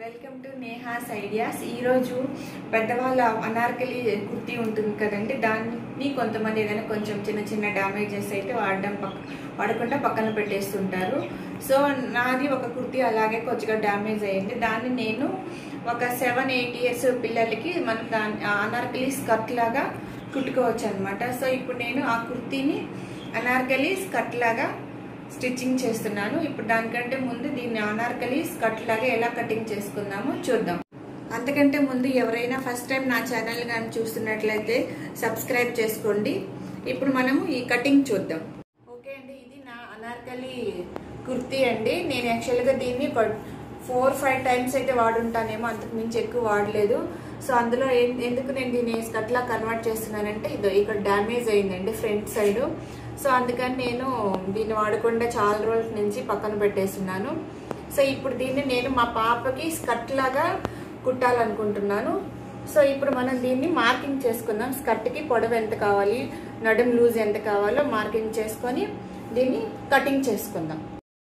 welcome to Neha's ideas ఈరోజు పెద్దవాళ్ళ అనార్కలి కుర్తీ ఉంటుంది కదండి దాన్ని కొంతమంది ఏదైనా కొంచెం చిన్న చిన్న డ్యామేజెస్ అయితే వాడడం పక్క వాడకుండా పక్కన పెట్టేస్తుంటారు సో నాది ఒక కుర్తీ అలాగే కొంచెం డ్యామేజ్ అయ్యింది దాన్ని నేను ఒక సెవెన్ ఎయిట్ ఇయర్స్ పిల్లలకి మనం దాని అనార్కలి స్కర్ట్ లాగా కుట్టుకోవచ్చు అనమాట సో ఇప్పుడు నేను ఆ కుర్తీని అనార్కలి స్కర్ట్ లాగా స్టిచ్చింగ్ చేస్తున్నాను ఇప్పుడు దానికంటే ముందు దీన్ని అనార్కలి స్కర్ట్ లాగా ఎలా కటింగ్ చేసుకుందామో చూద్దాం అంతకంటే ముందు ఎవరైనా ఫస్ట్ టైం నా ఛానల్ కానీ చూస్తున్నట్లయితే సబ్స్క్రైబ్ చేసుకోండి ఇప్పుడు మనము ఈ కటింగ్ చూద్దాం ఓకే అండి ఇది నా అనార్కలి కుర్తీ అండి నేను యాక్చువల్గా దీన్ని ఫోర్ ఫైవ్ టైమ్స్ అయితే వాడుంటానేమో అంతకు మించి ఎక్కువ వాడలేదు సో అందులో ఎందుకు నేను దీన్ని స్కర్ట్లా కన్వర్ట్ చేస్తున్నానంటే ఇదో ఇక్కడ డ్యామేజ్ అయిందండి ఫ్రంట్ సైడ్ సో అందుకని నేను దీన్ని వాడకుండా చాలా రోజుల నుంచి పక్కన పెట్టేస్తున్నాను సో ఇప్పుడు దీన్ని నేను మా పాపకి స్కర్ట్ లాగా కుట్టాలనుకుంటున్నాను సో ఇప్పుడు మనం దీన్ని మార్కింగ్ చేసుకుందాం స్కర్ట్కి పొడవు ఎంత కావాలి నడుం లూజ్ ఎంత కావాలో మార్కింగ్ చేసుకొని దీన్ని కటింగ్ చేసుకుందాం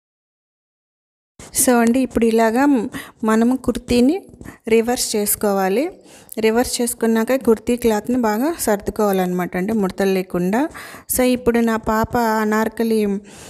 సో అండి ఇప్పుడు ఇలాగా మనము కుర్తీని రివర్స్ చేసుకోవాలి రివర్స్ చేసుకున్నాక కుర్తీ క్లాత్ని బాగా సర్దుకోవాలన్నమాట అంటే ముడతలు లేకుండా సో ఇప్పుడు నా పాప అనార్కలి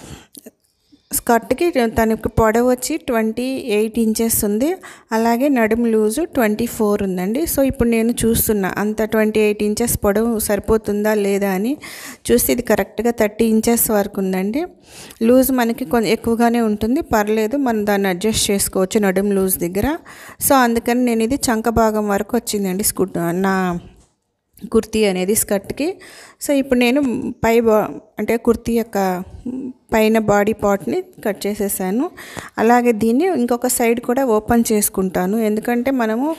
స్కర్ట్కి తనకి పొడవు వచ్చి ట్వంటీ ఎయిట్ ఇంచెస్ ఉంది అలాగే నడుము లూజు ట్వంటీ ఫోర్ ఉందండి సో ఇప్పుడు నేను చూస్తున్నా అంత ట్వంటీ ఎయిట్ ఇంచెస్ పొడవు సరిపోతుందా లేదా అని చూస్తే ఇది కరెక్ట్గా థర్టీ ఇంచెస్ వరకు ఉందండి లూజ్ మనకి కొంచెం ఎక్కువగానే ఉంటుంది పర్లేదు మనం దాన్ని అడ్జస్ట్ చేసుకోవచ్చు నడుము లూజ్ దగ్గర సో అందుకని నేను ఇది చంక భాగం వరకు వచ్చిందండి స్కూట్ నా కుర్తీ అనేది స్కర్ట్కి సో ఇప్పుడు నేను పై బా అంటే కుర్తీ యొక్క పైన బాడీ పార్ట్ని కట్ చేసేసాను అలాగే దీన్ని ఇంకొక సైడ్ కూడా ఓపెన్ చేసుకుంటాను ఎందుకంటే మనము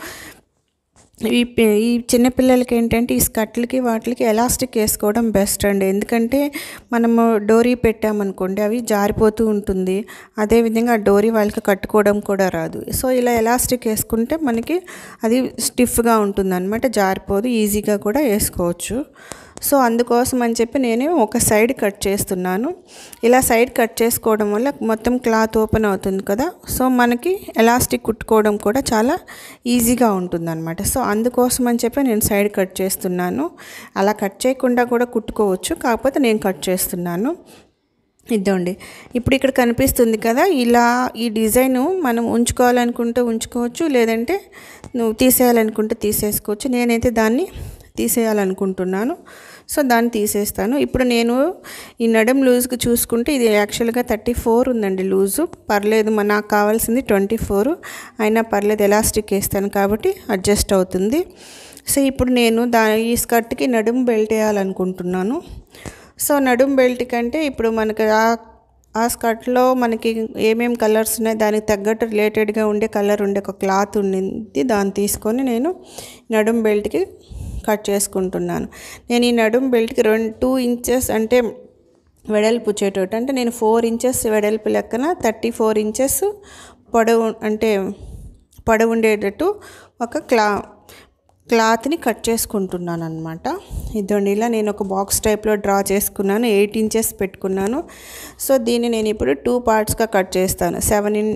ఈ ఈ చిన్నపిల్లలకి ఏంటంటే ఈ స్కట్లకి వాటికి ఎలాస్టిక్ వేసుకోవడం బెస్ట్ అండి ఎందుకంటే మనము డోరీ పెట్టామనుకోండి అవి జారిపోతూ ఉంటుంది అదేవిధంగా ఆ డోరీ వాళ్ళకి కట్టుకోవడం కూడా రాదు సో ఇలా ఎలాస్టిక్ వేసుకుంటే మనకి అది స్టిఫ్గా ఉంటుంది అనమాట జారిపోదు ఈజీగా కూడా వేసుకోవచ్చు సో అందుకోసం అని చెప్పి నేను ఒక సైడ్ కట్ చేస్తున్నాను ఇలా సైడ్ కట్ చేసుకోవడం వల్ల మొత్తం క్లాత్ ఓపెన్ అవుతుంది కదా సో మనకి ఎలాస్టిక్ కుట్టుకోవడం కూడా చాలా ఈజీగా ఉంటుంది అనమాట సో అందుకోసం అని చెప్పి నేను సైడ్ కట్ చేస్తున్నాను అలా కట్ చేయకుండా కూడా కుట్టుకోవచ్చు కాకపోతే నేను కట్ చేస్తున్నాను ఇద్దండి ఇప్పుడు ఇక్కడ కనిపిస్తుంది కదా ఇలా ఈ డిజైన్ మనం ఉంచుకోవాలనుకుంటే ఉంచుకోవచ్చు లేదంటే నువ్వు తీసేయాలనుకుంటే తీసేసుకోవచ్చు నేనైతే దాన్ని తీసేయాలనుకుంటున్నాను సో దాన్ని తీసేస్తాను ఇప్పుడు నేను ఈ నడుం లూజ్కి చూసుకుంటే ఇది యాక్చువల్గా థర్టీ ఫోర్ ఉందండి లూజు పర్లేదు మన నాకు కావాల్సింది ట్వంటీ ఫోర్ అయినా పర్లేదు ఎలాస్టిక్ వేస్తాను కాబట్టి అడ్జస్ట్ అవుతుంది సో ఇప్పుడు నేను దా ఈ స్కర్ట్కి నడుం బెల్ట్ వేయాలనుకుంటున్నాను సో నడుం బెల్ట్ కంటే ఇప్పుడు మనకి ఆ ఆ స్కర్ట్లో మనకి ఏమేమి కలర్స్ ఉన్నాయి దానికి తగ్గట్టు రిలేటెడ్గా ఉండే కలర్ ఉండే ఒక క్లాత్ ఉండింది దాన్ని తీసుకొని నేను నడుం బెల్ట్కి కట్ చేసుకుంటున్నాను నేను ఈ నడుం బెల్ట్కి రెండు టూ ఇంచెస్ అంటే వెడల్పు వచ్చేటట్టు అంటే నేను ఫోర్ ఇంచెస్ వెడల్పు లెక్కన థర్టీ ఫోర్ ఇంచెస్ పొడవు అంటే పొడవు ఉండేటట్టు ఒక క్లా క్లాత్ని కట్ చేసుకుంటున్నాను అనమాట ఇదండి ఇలా నేను ఒక బాక్స్ టైప్లో డ్రా చేసుకున్నాను ఎయిట్ ఇంచెస్ పెట్టుకున్నాను సో దీన్ని నేను ఇప్పుడు టూ పార్ట్స్గా కట్ చేస్తాను సెవెన్ ఇన్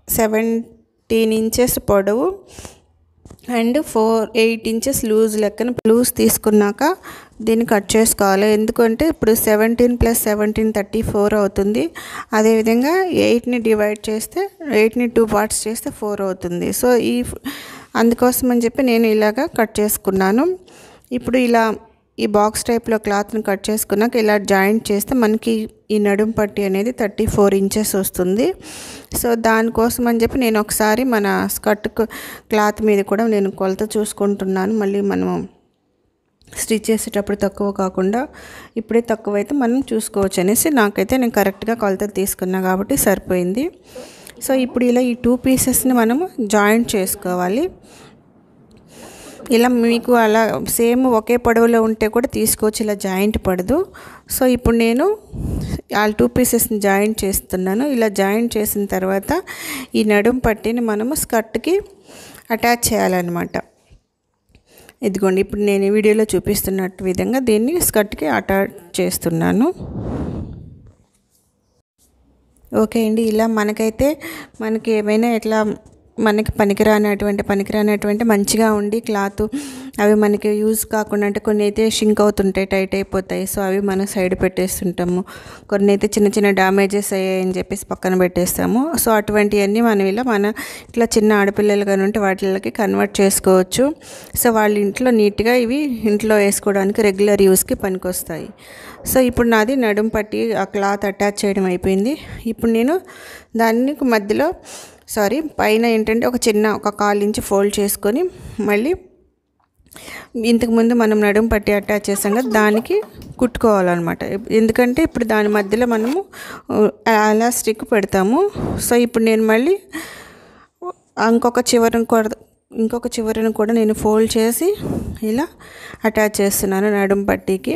సెవెంటీన్ ఇంచెస్ పొడవు and four eight inches loose లెక్కన లూజ్ తీసుకున్నాక దీన్ని కట్ చేసుకోవాలి ఎందుకంటే ఇప్పుడు seventeen plus seventeen thirty four అవుతుంది అదేవిధంగా ఎయిట్ని డివైడ్ చేస్తే ఎయిట్ని టూ పార్ట్స్ చేస్తే ఫోర్ అవుతుంది సో ఈ అందుకోసం అని చెప్పి నేను ఇలాగా కట్ చేసుకున్నాను ఇప్పుడు ఇలా ఈ బాక్స్ టైప్లో క్లాత్ని కట్ చేసుకున్నాక ఇలా జాయింట్ చేస్తే మనకి ఈ నడుం పట్టి అనేది థర్టీ ఫోర్ ఇంచెస్ వస్తుంది సో దానికోసం అని చెప్పి నేను ఒకసారి మన స్కర్ట్ క్లాత్ మీద కూడా నేను కొలత చూసుకుంటున్నాను మళ్ళీ మనము స్టిచ్ చేసేటప్పుడు తక్కువ కాకుండా ఇప్పుడే తక్కువైతే మనం చూసుకోవచ్చు అనేసి నాకైతే నేను కరెక్ట్గా కొలత తీసుకున్నా కాబట్టి సరిపోయింది సో ఇప్పుడు ఇలా ఈ టూ పీసెస్ని మనము జాయింట్ చేసుకోవాలి ఇలా మీకు అలా సేమ్ ఒకే పొడవులో ఉంటే కూడా తీసుకోవచ్చు ఇలా జాయింట్ పడదు సో ఇప్పుడు నేను ఆ టూ పీసెస్ని జాయింట్ చేస్తున్నాను ఇలా జాయింట్ చేసిన తర్వాత ఈ నడుం పట్టిని మనము స్కర్ట్కి అటాచ్ చేయాలన్నమాట ఇదిగోండి ఇప్పుడు నేను వీడియోలో చూపిస్తున్నట్టు విధంగా దీన్ని స్కర్ట్కి అటాచ్ చేస్తున్నాను ఓకే అండి ఇలా మనకైతే మనకి ఏమైనా ఇట్లా మనకి పనికిరానటువంటి పనికిరానటువంటి మంచిగా ఉండి క్లాత్ అవి మనకి యూజ్ కాకుండా అంటే కొన్ని అయితే షింక్ అవుతుంటాయి టైట్ అయిపోతాయి సో అవి మనం సైడ్ పెట్టేస్తుంటాము కొన్ని అయితే చిన్న చిన్న డ్యామేజెస్ అయ్యాయని చెప్పేసి పక్కన పెట్టేస్తాము సో అటువంటివన్నీ మనం ఇలా మన ఇట్లా చిన్న ఆడపిల్లలు కానీ ఉంటే వాటికి కన్వర్ట్ చేసుకోవచ్చు సో వాళ్ళ ఇంట్లో నీట్గా ఇవి ఇంట్లో వేసుకోవడానికి రెగ్యులర్ యూస్కి పనికొస్తాయి సో ఇప్పుడు నాది నడుం పట్టి ఆ క్లాత్ అటాచ్ చేయడం అయిపోయింది ఇప్పుడు నేను దాన్ని మధ్యలో సారీ పైన ఏంటంటే ఒక చిన్న ఒక కాల్ ఇంచ్ ఫోల్డ్ చేసుకొని మళ్ళీ ఇంతకుముందు మనం నడుము పట్టి అటాచ్ చేసాం కదా దానికి కుట్టుకోవాలన్నమాట ఎందుకంటే ఇప్పుడు దాని మధ్యలో మనము ఎలాస్టిక్ పెడతాము సో ఇప్పుడు నేను మళ్ళీ ఇంకొక చివరను కూడా ఇంకొక చివరను కూడా నేను ఫోల్డ్ చేసి ఇలా అటాచ్ చేస్తున్నాను నడుము పట్టీకి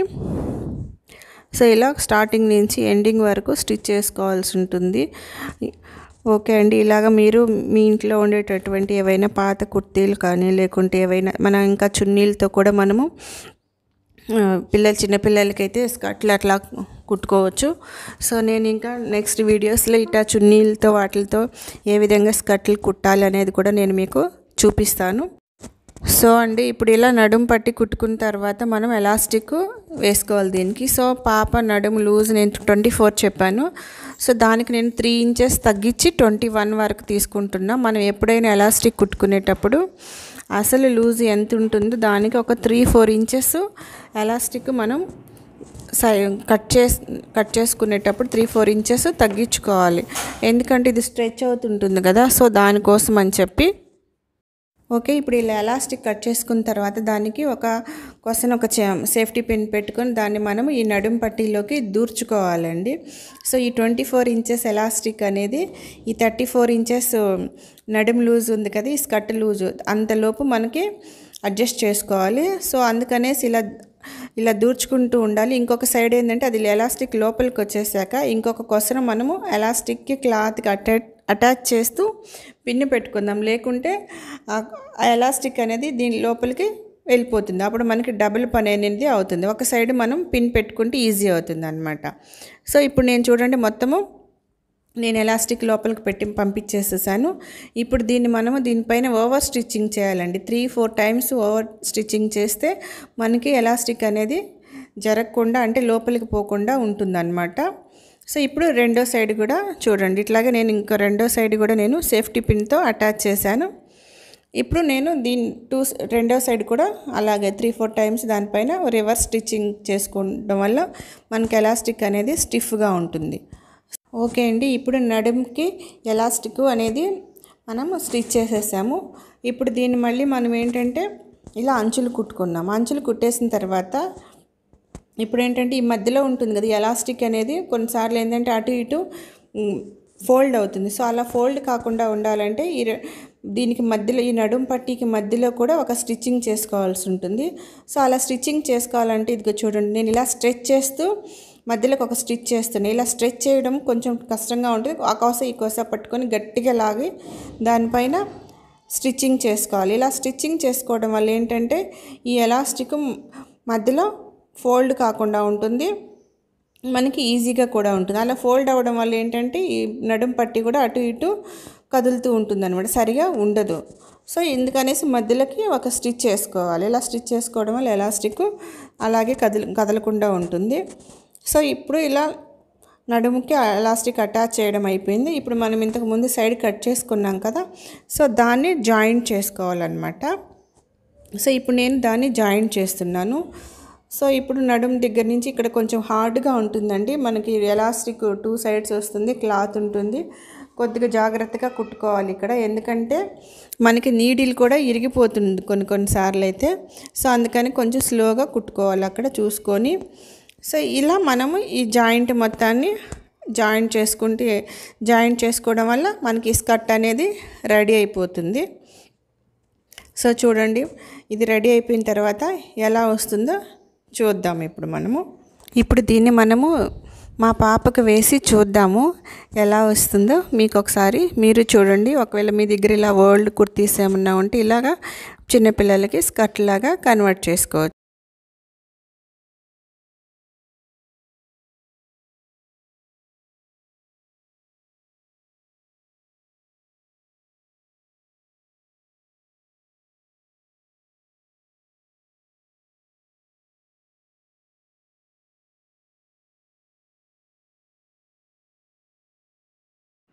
సో ఇలా స్టార్టింగ్ నుంచి ఎండింగ్ వరకు స్టిచ్ చేసుకోవాల్సి ఉంటుంది ఓకే అండి ఇలాగ మీరు మీ ఇంట్లో ఉండేటటువంటి ఏవైనా పాత కుర్తీలు కానీ లేకుంటే ఏవైనా మన ఇంకా చున్నీలతో కూడా మనము పిల్లలు చిన్నపిల్లలకైతే స్కర్ట్లు అట్లా కుట్టుకోవచ్చు సో నేను ఇంకా నెక్స్ట్ వీడియోస్లో ఇట్లా చున్నీలతో వాటితో ఏ విధంగా స్కర్ట్లు కుట్టాలి అనేది కూడా నేను మీకు చూపిస్తాను సో అండి ఇప్పుడు ఇలా నడుము పట్టి కుట్టుకున్న తర్వాత మనం ఎలాస్టిక్ వేసుకోవాలి దీనికి సో పాప నడుము లూజ్ నేను ట్వంటీ ఫోర్ చెప్పాను సో దానికి నేను త్రీ ఇంచెస్ తగ్గించి ట్వంటీ వన్ వరకు తీసుకుంటున్నా మనం ఎప్పుడైనా ఎలాస్టిక్ కుట్టుకునేటప్పుడు అసలు లూజ్ ఎంత ఉంటుందో దానికి ఒక త్రీ ఫోర్ ఇంచెస్ ఎలాస్టిక్ మనం సై కట్ చేసి కట్ చేసుకునేటప్పుడు త్రీ ఫోర్ ఇంచెస్ తగ్గించుకోవాలి ఎందుకంటే ఇది స్ట్రెచ్ అవుతుంటుంది కదా సో దానికోసం అని చెప్పి ఓకే ఇప్పుడు ఇలా ఎలాస్టిక్ కట్ చేసుకున్న తర్వాత దానికి ఒక క్వశ్చన్ ఒక సేఫ్టీ పిన్ పెట్టుకొని దాన్ని మనం ఈ నడుం పట్టీలోకి దూర్చుకోవాలండి సో ఈ ట్వంటీ ఫోర్ ఇంచెస్ ఎలాస్టిక్ అనేది ఈ థర్టీ ఫోర్ ఇంచెస్ నడుం లూజ్ ఉంది కదా ఈ స్కర్ట్ లూజు అంతలోపు మనకి అడ్జస్ట్ చేసుకోవాలి సో అందుకనేసి ఇలా ఇలా దూర్చుకుంటూ ఉండాలి ఇంకొక సైడ్ ఏంటంటే అది ఎలాస్టిక్ లోపలికి వచ్చేసాక ఇంకొక కొసరం మనము ఎలాస్టిక్కి క్లాత్కి అటాచ్ అటాచ్ చేస్తూ పిన్ను పెట్టుకుందాం లేకుంటే ఆ ఎలాస్టిక్ అనేది దీని లోపలికి వెళ్ళిపోతుంది అప్పుడు మనకి డబుల్ పని అనేది అవుతుంది ఒక సైడ్ మనం పిన్ పెట్టుకుంటే ఈజీ అవుతుంది అనమాట సో ఇప్పుడు నేను చూడండి మొత్తము నేను ఎలాస్టిక్ లోపలికి పెట్టి పంపించేసేసాను ఇప్పుడు దీన్ని మనము దీనిపైన ఓవర్ స్టిచ్చింగ్ చేయాలండి three four times over stitching చేస్తే మనకి ఎలాస్టిక్ అనేది జరగకుండా అంటే లోపలికి పోకుండా ఉంటుందన్నమాట సో ఇప్పుడు రెండో సైడ్ కూడా చూడండి ఇట్లాగే నేను ఇంకో రెండో సైడ్ కూడా నేను సేఫ్టీ పిన్తో అటాచ్ చేశాను ఇప్పుడు నేను దీని టూ రెండో సైడ్ కూడా అలాగే త్రీ ఫోర్ టైమ్స్ దానిపైన రివర్స్ స్టిచ్చింగ్ చేసుకోవడం వల్ల మనకి ఎలాస్టిక్ అనేది స్టిఫ్గా ఉంటుంది ఓకే అండి ఇప్పుడు నడుముకి ఎలాస్టిక్ అనేది మనం స్టిచ్ చేసేసాము ఇప్పుడు దీన్ని మళ్ళీ మనం ఏంటంటే ఇలా అంచులు కుట్టుకున్నాం అంచులు కుట్టేసిన తర్వాత ఇప్పుడు ఏంటంటే ఈ మధ్యలో ఉంటుంది కదా ఎలాస్టిక్ అనేది కొన్నిసార్లు ఏంటంటే అటు ఇటు ఫోల్డ్ అవుతుంది సో అలా ఫోల్డ్ కాకుండా ఉండాలంటే ఈ దీనికి మధ్యలో ఈ నడుం పట్టీకి మధ్యలో కూడా ఒక స్టిచ్చింగ్ చేసుకోవాల్సి ఉంటుంది సో అలా స్టిచ్చింగ్ చేసుకోవాలంటే ఇదిగో చూడండి నేను ఇలా స్ట్రెచ్ చేస్తూ మధ్యలోకి ఒక స్టిచ్ చేస్తున్నాను ఇలా స్ట్రెచ్ చేయడం కొంచెం కష్టంగా ఉంటుంది ఆ కోస ఈ కోస పట్టుకొని గట్టిగా లాగి దానిపైన స్టిచ్చింగ్ చేసుకోవాలి ఇలా స్టిచ్చింగ్ చేసుకోవడం వల్ల ఏంటంటే ఈ ఎలాస్టిక్ మధ్యలో ఫోల్డ్ కాకుండా ఉంటుంది మనకి ఈజీగా కూడా ఉంటుంది అలా ఫోల్డ్ అవ్వడం వల్ల ఏంటంటే ఈ నడుం పట్టి కూడా అటు ఇటు కదులుతూ ఉంటుంది అనమాట సరిగా ఉండదు సో ఎందుకనేసి మధ్యలోకి ఒక స్టిచ్ చేసుకోవాలి ఇలా స్టిచ్ చేసుకోవడం వల్ల ఎలాస్టిక్ అలాగే కదల కదలకుండా ఉంటుంది సో ఇప్పుడు ఇలా నడుముకి ఎలాస్టిక్ అటాచ్ చేయడం అయిపోయింది ఇప్పుడు మనం ఇంతకు ముందు సైడ్ కట్ చేసుకున్నాం కదా సో దాన్ని జాయింట్ చేసుకోవాలన్నమాట సో ఇప్పుడు నేను దాన్ని జాయింట్ చేస్తున్నాను సో ఇప్పుడు నడుం దగ్గర నుంచి ఇక్కడ కొంచెం హార్డ్గా ఉంటుందండి మనకి ఎలాస్టిక్ టూ సైడ్స్ వస్తుంది క్లాత్ ఉంటుంది కొద్దిగా జాగ్రత్తగా కుట్టుకోవాలి ఇక్కడ ఎందుకంటే మనకి నీడిల్ కూడా ఇరిగిపోతుంది కొన్ని కొన్నిసార్లు అయితే సో అందుకని కొంచెం స్లోగా కుట్టుకోవాలి అక్కడ చూసుకొని సో ఇలా మనము ఈ జాయింట్ మొత్తాన్ని జాయింట్ చేసుకుంటే జాయింట్ చేసుకోవడం వల్ల మనకి స్కర్ట్ అనేది రెడీ అయిపోతుంది సో చూడండి ఇది రెడీ అయిపోయిన తర్వాత ఎలా వస్తుందో చూద్దాం ఇప్పుడు మనము ఇప్పుడు దీన్ని మనము మా పాపకు వేసి చూద్దాము ఎలా వస్తుందో మీకు ఒకసారి మీరు చూడండి ఒకవేళ మీ దగ్గర ఇలా వరల్డ్ కుర్తీస్ ఏమన్నా ఉంటే ఇలాగా చిన్నపిల్లలకి స్కర్ట్ లాగా కన్వర్ట్ చేసుకోవచ్చు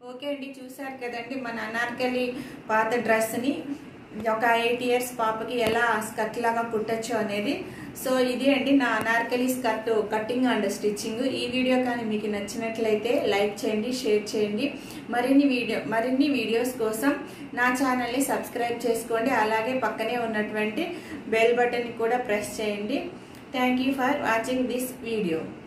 ఓకే అండి చూసారు కదండి మన అనార్కలి పాత డ్రెస్ని ఒక ఎయిట్ ఇయర్స్ పాపకి ఎలా స్కర్ట్ లాగా కుట్టచ్చు అనేది సో ఇది అండి నా Anarkali skirt cutting and stitching ఈ వీడియో కానీ మీకు నచ్చినట్లయితే లైక్ చేయండి షేర్ చేయండి మరిన్ని వీడియో మరిన్ని వీడియోస్ కోసం నా ఛానల్ని సబ్స్క్రైబ్ చేసుకోండి అలాగే పక్కనే ఉన్నటువంటి బెల్ బటన్ కూడా ప్రెస్ చేయండి thank you for watching this video